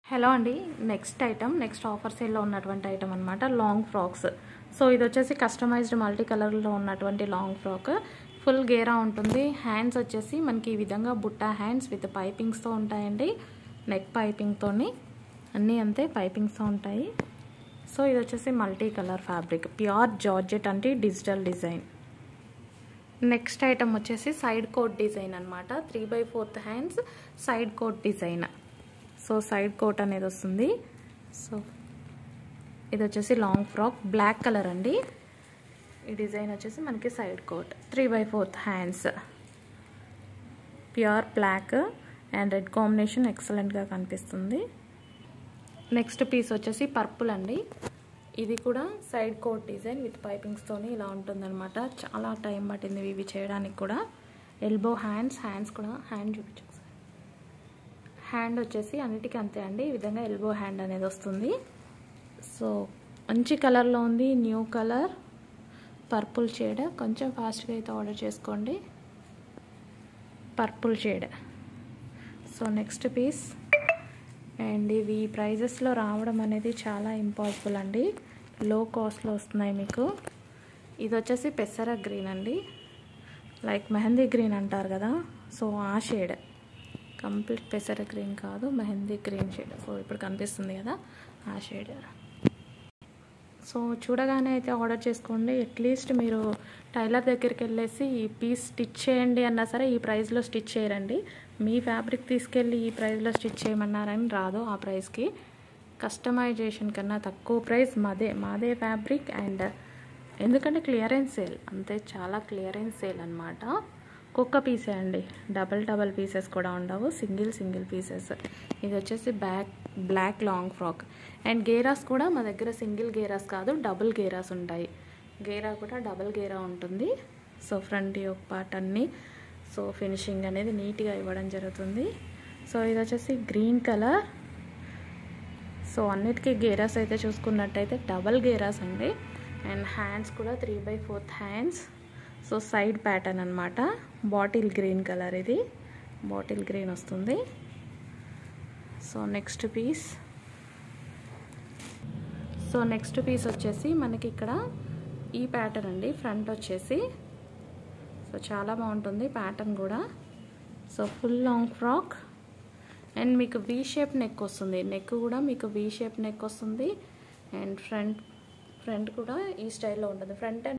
hello అండి next item next offer సేల్లో ఉన్నటువంటి ఐటమ్ అనమాట లాంగ్ ఫ్రాక్స్ సో ఇది వచ్చేసి కస్టమైజ్డ్ మల్టీ కలర్లో ఉన్నటువంటి లాంగ్ ఫ్రాక్ ఫుల్ గేరా ఉంటుంది హ్యాండ్స్ వచ్చేసి మనకి ఈ విధంగా బుట్టా హ్యాండ్స్ విత్ పైపింగ్స్తో ఉంటాయండి నెక్ పైపింగ్తోని అన్నీ అంతే పైపింగ్స్తో ఉంటాయి సో ఇది వచ్చేసి multi colour fabric pure georgette అంటే డిజిటల్ డిజైన్ నెక్స్ట్ ఐటమ్ వచ్చేసి సైడ్ కోట్ డిజైన్ అనమాట three by fourth hands side coat design so side coat అనేది వస్తుంది సో ఇది వచ్చేసి లాంగ్ ఫ్రాక్ బ్లాక్ కలర్ అండి ఈ డిజైన్ వచ్చేసి మనకి side coat three by fourth hands pure black and red combination ఎక్సలెంట్గా కనిపిస్తుంది నెక్స్ట్ పీస్ వచ్చేసి పర్పుల్ అండి ఇది కూడా సైడ్ కోట్ డిజైన్ విత్ పైపింగ్స్తోని ఇలా ఉంటుందన్నమాట చాలా టైం పట్టింది ఇవి చేయడానికి కూడా ఎల్బో హ్యాండ్స్ హ్యాండ్స్ కూడా హ్యాండ్ చూపించు హ్యాండ్ వచ్చేసి అన్నిటికీ అంతే అండి ఈ విధంగా ఎల్బో హ్యాండ్ అనేది వస్తుంది సో మంచి కలర్లో ఉంది న్యూ కలర్ పర్పుల్ షేడ్ కొంచెం ఫాస్ట్గా అయితే ఆర్డర్ చేసుకోండి purple shade so next piece and ఇవి ప్రైజెస్లో రావడం అనేది చాలా ఇంపాసిబుల్ అండి లో కాస్ట్లో వస్తున్నాయి మీకు ఇది వచ్చేసి పెసర గ్రీన్ అండి లైక్ మెహందీ గ్రీన్ అంటారు కదా సో ఆ షేడ్ కంప్లీట్ పెసర గ్రీన్ కాదు మెహందీ గ్రీన్ షేడ్ సో ఇప్పుడు కనిపిస్తుంది కదా ఆ షేడ్ సో చూడగానే అయితే ఆర్డర్ చేసుకోండి అట్లీస్ట్ మీరు టైలర్ దగ్గరికి వెళ్ళేసి ఈ పీస్ స్టిచ్ చేయండి అన్నా సరే ఈ ప్రైస్లో స్టిచ్ చేయరండి మీ ఫ్యాబ్రిక్ తీసుకెళ్ళి ఈ ప్రైస్లో స్టిచ్ చేయమన్నారని రాదు ఆ ప్రైస్కి కస్టమైజేషన్ కన్నా తక్కువ ప్రైస్ మాదే మాదే ఫ్యాబ్రిక్ అండ్ ఎందుకంటే క్లియరెన్స్ సేల్ అంతే చాలా క్లియరెన్స్ సేల్ అనమాట ఒక్కొక్క పీసే అండి డబల్ డబల్ పీసెస్ కూడా ఉండవు సింగిల్ సింగిల్ పీసెస్ ఇది వచ్చేసి back black long frock and గేరాస్ కూడా మా దగ్గర సింగిల్ గేరాస్ కాదు డబుల్ గేరాస్ ఉంటాయి గేరా కూడా డబుల్ గేరా ఉంటుంది సో ఫ్రంట్ ఒక పార్ట్ అన్నీ సో ఫినిషింగ్ అనేది నీట్గా ఇవ్వడం జరుగుతుంది సో ఇది వచ్చేసి గ్రీన్ కలర్ సో అన్నిటికీ గేరాస్ అయితే చూసుకున్నట్టయితే డబల్ గేరాస్ అండి అండ్ హ్యాండ్స్ కూడా three by fourth hands so side pattern అనమాట బాటిల్ గ్రీన్ కలర్ ఇది బాటిల్ గ్రీన్ వస్తుంది so next piece so next piece వచ్చేసి మనకి ఇక్కడ ఈ ప్యాటర్న్ అండి ఫ్రంట్ వచ్చేసి సో చాలా బాగుంటుంది ప్యాటర్న్ కూడా so full long frock and మీకు వీ షేప్ నెక్ వస్తుంది నెక్ కూడా మీకు వీ షేప్ నెక్ వస్తుంది అండ్ ఫ్రంట్ ఫ్రంట్ కూడా ఈ స్టైల్లో ఉంటుంది ఫ్రంట్ అండ్